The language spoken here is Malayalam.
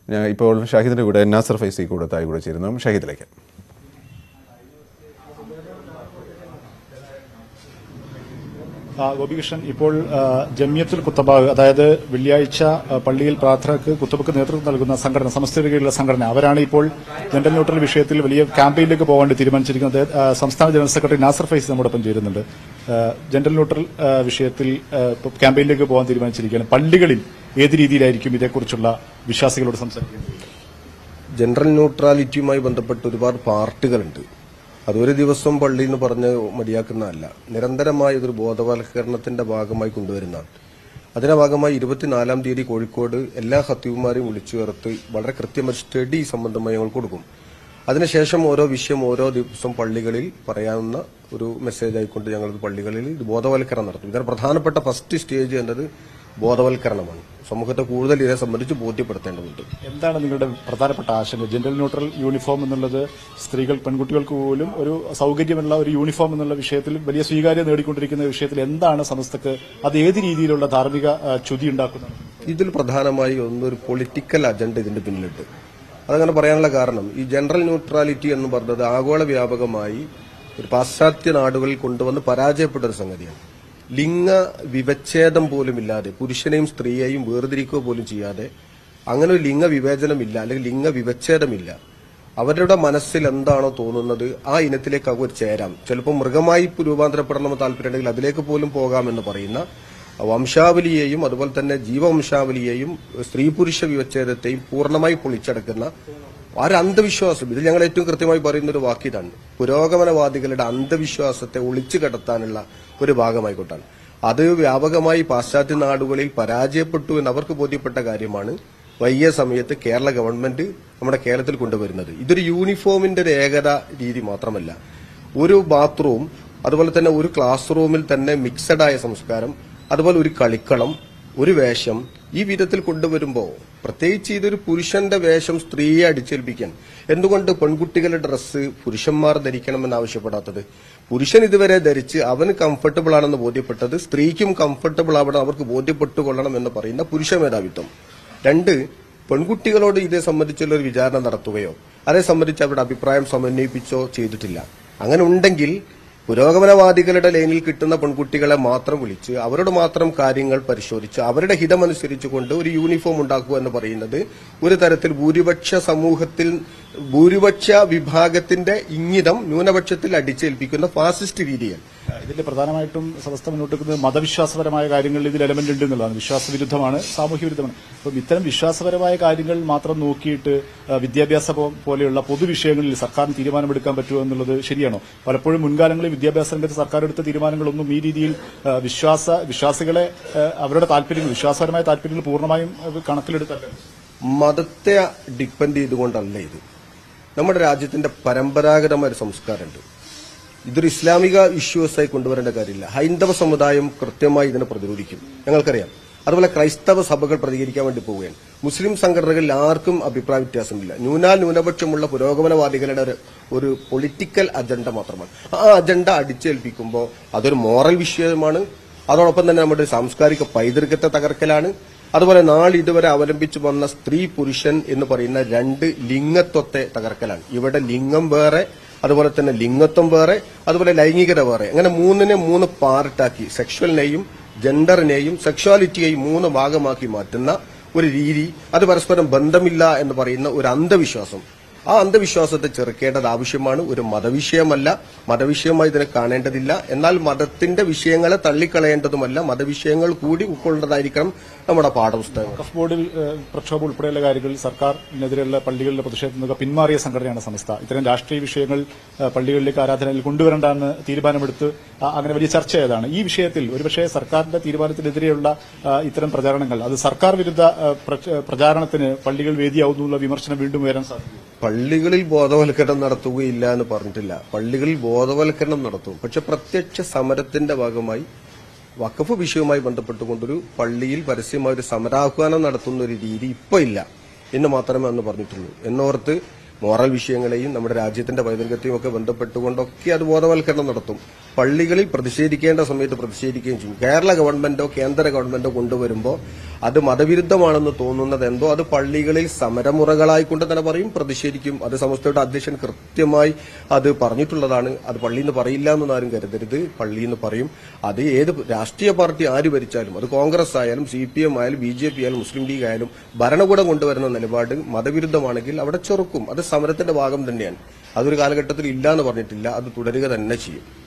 ഞാൻ ഇപ്പോൾ ഷാഹിദിന്റെ കൂടെ നാസർ ഫൈസി കൂടെ തായി കൂടെ ചേരുന്നു ഷാഹിദിലേക്ക് ആ, ഗോപികൃഷ്ണൻ ഇപ്പോൾ ആ, ജമിയത്തുൽ കുത്തബാഗ് അതായത് വെള്ളിയാഴ്ച ആ, പള്ളിയിൽ പ്രാർത്ഥനക്ക് കുത്തബക്ക് നേതൃത്വം നൽകുന്ന സംഘടന സമസ്തയുടെ കീഴിലുള്ള സംഘടന അവരാണ് ഇപ്പോൾ ജെൻഡർ ന്യൂട്രൽ വിഷയത്തിൽ വലിയ ക്യാമ്പയിനിലേക്ക് പോകാൻ തീരുമാനിച്ചിരിക്കുന്നത് ആ, സംസ്ഥാന ജനറൽ സെക്രട്ടറി നാസർ ഫൈസ് നമ്മോടൊപ്പം ചേരുന്നുണ്ട് ആ, ജെൻഡർ ന്യൂട്രൽ ആ, വിഷയത്തിൽ ആ, ഇപ്പോൾ ക്യാമ്പയിനിലേക്ക് പോകാൻ തീരുമാനിച്ചിരിക്കുകയാണ് പള്ളികളിൽ ഏത് രീതിയിലായിരിക്കും ഇതേക്കുറിച്ചുള്ള വിശ്വാസികളോട് സംസാരിക്കുന്നത് ജനറൽ ന്യൂട്രാലിറ്റിയുമായി ബന്ധപ്പെട്ട് ഒരുപാട് പാർട്ടികളുണ്ട് അതൊരു ദിവസം പള്ളി എന്ന് പറഞ്ഞ് മതിയാക്കുന്നതല്ല നിരന്തരമായ ഇതൊരു ബോധവൽക്കരണത്തിന്റെ ഭാഗമായി കൊണ്ടുവരുന്നതാണ് അതിന്റെ ഭാഗമായി ഇരുപത്തിനാലാം തീയതി കോഴിക്കോട് എല്ലാ ഹത്തീവുമാരെയും വിളിച്ചു ചേർത്ത് വളരെ കൃത്യമായ സ്റ്റഡി സംബന്ധമായി ഞങ്ങൾ കൊടുക്കും അതിനുശേഷം ഓരോ വിഷയം ഓരോ ദിവസം പള്ളികളിൽ പറയാവുന്ന ഒരു മെസ്സേജ് ആയിക്കൊണ്ട് ഞങ്ങൾ പള്ളികളിൽ ഇത് ബോധവൽക്കരണം നടത്തും ഇതിന് പ്രധാനപ്പെട്ട ഫസ്റ്റ് സ്റ്റേജ് എന്നത് ബോധവൽക്കരണമാണ് സമൂഹത്തെ കൂടുതൽ ഇതിനെ സംബന്ധിച്ച് ബോധ്യപ്പെടുത്തേണ്ടതുണ്ട് എന്താണ് നിങ്ങളുടെ പ്രധാനപ്പെട്ട ആശങ്ക ജെൻഡർ ന്യൂട്രൽ യൂണിഫോം എന്നുള്ളത് സ്ത്രീകൾ പെൺകുട്ടികൾക്ക് പോലും ഒരു സൗകര്യമുള്ള ഒരു യൂണിഫോം എന്നുള്ള വിഷയത്തിൽ വലിയ സ്വീകാര്യത നേടിക്കൊണ്ടിരിക്കുന്ന വിഷയത്തിൽ എന്താണ് സമസ്തക്ക് അത് ഏത് രീതിയിലുള്ള ധാർമ്മിക ആ, ച്യുതി ഉണ്ടാക്കുന്നത് ഇതിൽ പ്രധാനമായി ഒന്നൊരു പൊളിറ്റിക്കൽ അജണ്ട ഇതിന്റെ പിന്നിലുണ്ട് അതങ്ങനെ പറയാനുള്ള കാരണം ഈ ജനറൽ ന്യൂട്രാലിറ്റി എന്ന് പറഞ്ഞത് ആഗോള വ്യാപകമായി ഒരു പാശ്ചാത്യ നാടുകളിൽ കൊണ്ടുവന്ന് പരാജയപ്പെട്ട ഒരു സംഗതിയാണ് ലിംഗ വിവച്ഛേദം പോലും ഇല്ലാതെ പുരുഷനെയും സ്ത്രീയെയും വേർതിരിക്കുക പോലും ചെയ്യാതെ അങ്ങനെ ഒരു ലിംഗ വിവേചനമില്ല അല്ലെങ്കിൽ ലിംഗ വിവച്ഛേദമില്ല അവരുടെ മനസ്സിൽ എന്താണോ തോന്നുന്നത് ആ ഇനത്തിലേക്ക് അവർ ചേരാം ചിലപ്പോൾ മൃഗമായി രൂപാന്തരപ്പെടണമെന്ന് താല്പര്യമുണ്ടെങ്കിൽ അതിലേക്ക് പോലും പോകാമെന്ന് പറയുന്ന വംശാവലിയെയും അതുപോലെ തന്നെ ജീവവംശാവലിയെയും സ്ത്രീ പുരുഷ വിവച്ഛേദത്തെയും പൂർണ്ണമായി പൊളിച്ചടക്കുന്ന ഒരു അന്ധവിശ്വാസം ഇതിൽ ഞങ്ങൾ ഏറ്റവും കൃത്യമായി പറയുന്ന ഒരു വാക്ക് ഇതാണ് പുരോഗമനവാദികളുടെ അന്ധവിശ്വാസത്തെ ഒളിച്ചു കടത്താനുള്ള ഒരു ഭാഗമായിക്കൊണ്ടാണ് അത് വ്യാപകമായി പാശ്ചാത്യ നാടുകളിൽ പരാജയപ്പെട്ടു എന്ന് അവർക്ക് ബോധ്യപ്പെട്ട കാര്യമാണ് വൈകിയ സമയത്ത് കേരള ഗവൺമെന്റ് നമ്മുടെ കേരളത്തിൽ കൊണ്ടുവരുന്നത് ഇതൊരു യൂണിഫോമിന്റെ ഒരു ഏകത രീതി മാത്രമല്ല ഒരു ബാത്റൂം അതുപോലെ തന്നെ ഒരു ക്ലാസ് റൂമിൽ തന്നെ മിക്സഡ് ആയ സംസ്കാരം അതുപോലെ ഒരു കളിക്കളം ഒരു വേഷം ഈ വിധത്തിൽ കൊണ്ടുവരുമ്പോൾ പ്രത്യേകിച്ച് ഇതൊരു പുരുഷന്റെ വേഷം സ്ത്രീയെ അടിച്ചേൽപ്പിക്കാൻ എന്തുകൊണ്ട് പെൺകുട്ടികളുടെ ഡ്രസ്സ് പുരുഷന്മാർ ധരിക്കണമെന്ന് ആവശ്യപ്പെടാത്തത് പുരുഷൻ ഇതുവരെ ധരിച്ച് അവന് കംഫർട്ടബിൾ ആണെന്ന് ബോധ്യപ്പെട്ടത് സ്ത്രീക്കും കംഫർട്ടബിൾ ആവണം അവർക്ക് ബോധ്യപ്പെട്ടുകൊള്ളണം എന്ന് പറയുന്ന പുരുഷ മേധാവിത്വം രണ്ട് പെൺകുട്ടികളോട് ഇതേ സംബന്ധിച്ചുള്ള ഒരു വിചാരണ നടത്തുകയോ അതേ സംബന്ധിച്ച് അവരുടെ അഭിപ്രായം സമന്വയിപ്പിച്ചോ ചെയ്തിട്ടില്ല അങ്ങനെ ഉണ്ടെങ്കിൽ പുരോഗമനവാദികളുടെ ലൈനിൽ കിട്ടുന്ന പെൺകുട്ടികളെ മാത്രം വിളിച്ച് അവരോട് മാത്രം കാര്യങ്ങൾ പരിശോധിച്ച് അവരുടെ ഹിതമനുസരിച്ചുകൊണ്ട് ഒരു യൂണിഫോം ഉണ്ടാക്കുക എന്ന് പറയുന്നത് ഒരു തരത്തിൽ ഭൂരിപക്ഷ സമൂഹത്തിൽ ഭൂരിപക്ഷ വിഭാഗത്തിന്റെ ഇംഗിതം ന്യൂനപക്ഷത്തിൽ അടിച്ചേൽപ്പിക്കുന്ന ഫാസിസ്റ്റ് രീതിയാണ് ഇതിന്റെ പ്രധാനമായിട്ടും സമസ്ത മുന്നോട്ട് വെക്കുന്നത് മതവിശ്വാസപരമായ കാര്യങ്ങളിൽ ഇതിൽ എലമെന്റ് ഉണ്ട് എന്നുള്ളതാണ് വിശ്വാസവിരുദ്ധമാണ് സാമൂഹ്യ വിരുദ്ധമാണ് അപ്പം ഇത്തരം വിശ്വാസപരമായ കാര്യങ്ങൾ മാത്രം നോക്കിയിട്ട് ആ, വിദ്യാഭ്യാസ പോ- പോലെയുള്ള പൊതുവിഷയങ്ങളിൽ സർക്കാരിന് തീരുമാനമെടുക്കാൻ പറ്റുമോ എന്നുള്ളത് ശരിയാണോ പലപ്പോഴും മുൻകാലങ്ങളിൽ വിദ്യാഭ്യാസ രംഗത്ത് സർക്കാർ എടുത്ത തീരുമാനങ്ങളൊന്നും ഈ രീതിയിൽ ആ, വിശ്വാസ വിശ്വാസികളെ ആ, അവരുടെ താല്പര്യങ്ങൾ വിശ്വാസപരമായ താല്പര്യങ്ങൾ പൂർണ്ണമായും ആ, കണക്കിലെടുത്തല്ല മതത്തെ ഡിപ്പെൻഡ് ചെയ്തുകൊണ്ടല്ല ഇത് നമ്മുടെ രാജ്യത്തിന്റെ പരമ്പരാഗതമായ ഒരു സംസ്കാരമുണ്ട് ഇതൊരു ഇസ്ലാമിക ഇഷ്യൂസ് ആയി കൊണ്ടുവരേണ്ട കാര്യമില്ല ഹൈന്ദവ സമുദായം കൃത്യമായി ഇതിനെ പ്രതിരോധിക്കും ഞങ്ങൾക്കറിയാം അതുപോലെ ക്രൈസ്തവ സഭകൾ പ്രതികരിക്കാൻ വേണ്ടി പോവുകയാണ് മുസ്ലിം സംഘടനകളിൽ ആർക്കും അഭിപ്രായ വ്യത്യാസമില്ല ന്യൂനാൽ ന്യൂനപക്ഷമുള്ള പുരോഗമനവാദികളുടെ ഒരു ഒരു പൊളിറ്റിക്കൽ അജണ്ട മാത്രമാണ് ആ അജണ്ട അടിച്ചേൽപ്പിക്കുമ്പോൾ അതൊരു മോറൽ വിഷയമാണ് അതോടൊപ്പം തന്നെ നമ്മുടെ സാംസ്കാരിക പൈതൃകത്തെ തകർക്കലാണ് അതുപോലെ നാളെ ഇതുവരെ അവലംബിച്ചു വന്ന സ്ത്രീ പുരുഷൻ എന്ന് പറയുന്ന രണ്ട് ലിംഗത്വത്തെ തകർക്കലാണ് ഇവിടെ ലിംഗം വേറെ അതുപോലെ തന്നെ ലിംഗത്വം വേറെ അതുപോലെ ലൈംഗികത വേറെ അങ്ങനെ മൂന്നിനെ മൂന്ന് പാർട്ടാക്കി സെക്ഷുവലിനെയും ജെൻഡറിനെയും സെക്ഷുവാലിറ്റിയെയും മൂന്ന് ഭാഗമാക്കി മാറ്റുന്ന ഒരു രീതി അത് പരസ്പരം ബന്ധമില്ല എന്ന് പറയുന്ന ഒരു അന്ധവിശ്വാസം ആ അന്ധവിശ്വാസത്തെ ചെറുക്കേണ്ടത് ആവശ്യമാണ് ഒരു മതവിഷയമല്ല മതവിഷയമായി ഇതിനെ കാണേണ്ടതില്ല എന്നാൽ മതത്തിന്റെ വിഷയങ്ങളെ തള്ളിക്കളയേണ്ടതുമല്ല മതവിഷയങ്ങൾ കൂടി ഉൾക്കൊള്ളേണ്ടതായിരിക്കണം നമ്മുടെ പാഠപുസ്തകങ്ങൾ വഖഫ് ബോർഡിൽ ഏഹ്, പ്രക്ഷോഭം ഉൾപ്പെടെയുള്ള കാര്യങ്ങളിൽ സർക്കാരിനെതിരെയുള്ള പള്ളികളിലെ പ്രതിഷേധത്തിൽ നിന്നൊക്കെ പിന്മാറിയ സംഘടനയാണ് സംസ്ഥ ഇത്തരം രാഷ്ട്രീയ വിഷയങ്ങൾ ഏഹ്, പള്ളികളിലേക്ക് ആരാധനയിൽ കൊണ്ടുവരണ്ടെന്ന് തീരുമാനമെടുത്ത് ആ, അങ്ങനെ വലിയ ചർച്ചയായതാണ് ഈ വിഷയത്തിൽ ഒരുപക്ഷെ സർക്കാരിന്റെ തീരുമാനത്തിനെതിരെയുള്ള ആ, ഇത്തരം പ്രചാരണങ്ങൾ അത് സർക്കാർ വിരുദ്ധ ആ, പ്രച- പ്രചാരണത്തിന് പള്ളികൾ വേദിയാവുന്നു എന്നുള്ള വിമർശനം വീണ്ടും ഉയരാൻ സാധിക്കും പള്ളികളിൽ ബോധവൽക്കരണം നടത്തുകയില്ല എന്ന് പറഞ്ഞിട്ടില്ല പള്ളികളിൽ ബോധവൽക്കരണം നടത്തും പക്ഷെ പ്രത്യക്ഷ സമരത്തിന്റെ ഭാഗമായി വഖഫ് വിഷയവുമായി ബന്ധപ്പെട്ടുകൊണ്ടൊരു പള്ളിയിൽ പരസ്യമായ ഒരു സമരാഹ്വാനം നടത്തുന്ന ഒരു രീതി ഇപ്പൊ ഇല്ല എന്ന് മാത്രമേ അന്ന് പറഞ്ഞിട്ടുള്ളൂ എന്നോർത്ത് മോറൽ വിഷയങ്ങളെയും നമ്മുടെ രാജ്യത്തിന്റെ പൈതൃകത്തെയും ഒക്കെ ബന്ധപ്പെട്ടുകൊണ്ടൊക്കെ അത് ബോധവൽക്കരണം നടത്തും പള്ളികളിൽ പ്രതിഷേധിക്കേണ്ട സമയത്ത് പ്രതിഷേധിക്കുകയും ചെയ്യും കേരള ഗവൺമെന്റോ കേന്ദ്ര ഗവൺമെന്റോ കൊണ്ടുവരുമ്പോൾ അത് മതവിരുദ്ധമാണെന്ന് തോന്നുന്നത് എന്തോ അത് പള്ളികളിൽ സമരമുറകളായിക്കൊണ്ട് തന്നെ പറയും പ്രതിഷേധിക്കും അത് സമസ്തയുടെ അധ്യക്ഷൻ കൃത്യമായി അത് പറഞ്ഞിട്ടുള്ളതാണ് അത് പള്ളിയിൽ നിന്ന് പറയില്ല എന്നൊന്നും ആരും കരുതരുത് പള്ളിയിൽ നിന്ന് പറയും അത് ഏത് രാഷ്ട്രീയ പാർട്ടി ആര് ഭരിച്ചാലും അത് കോൺഗ്രസ് ആയാലും സി പി എം ആയാലും ബി ജെ പി ആയാലും മുസ്ലിം ലീഗ് ആയാലും ഭരണകൂടം കൊണ്ടുവരുന്ന നിലപാട് മതവിരുദ്ധമാണെങ്കിൽ അവിടെ ചെറുക്കും അത് സമരത്തിന്റെ ഭാഗം തന്നെയാണ് അതൊരു കാലഘട്ടത്തിൽ ഇല്ല എന്ന് പറഞ്ഞിട്ടില്ല അത് തുടരുക തന്നെ ചെയ്യും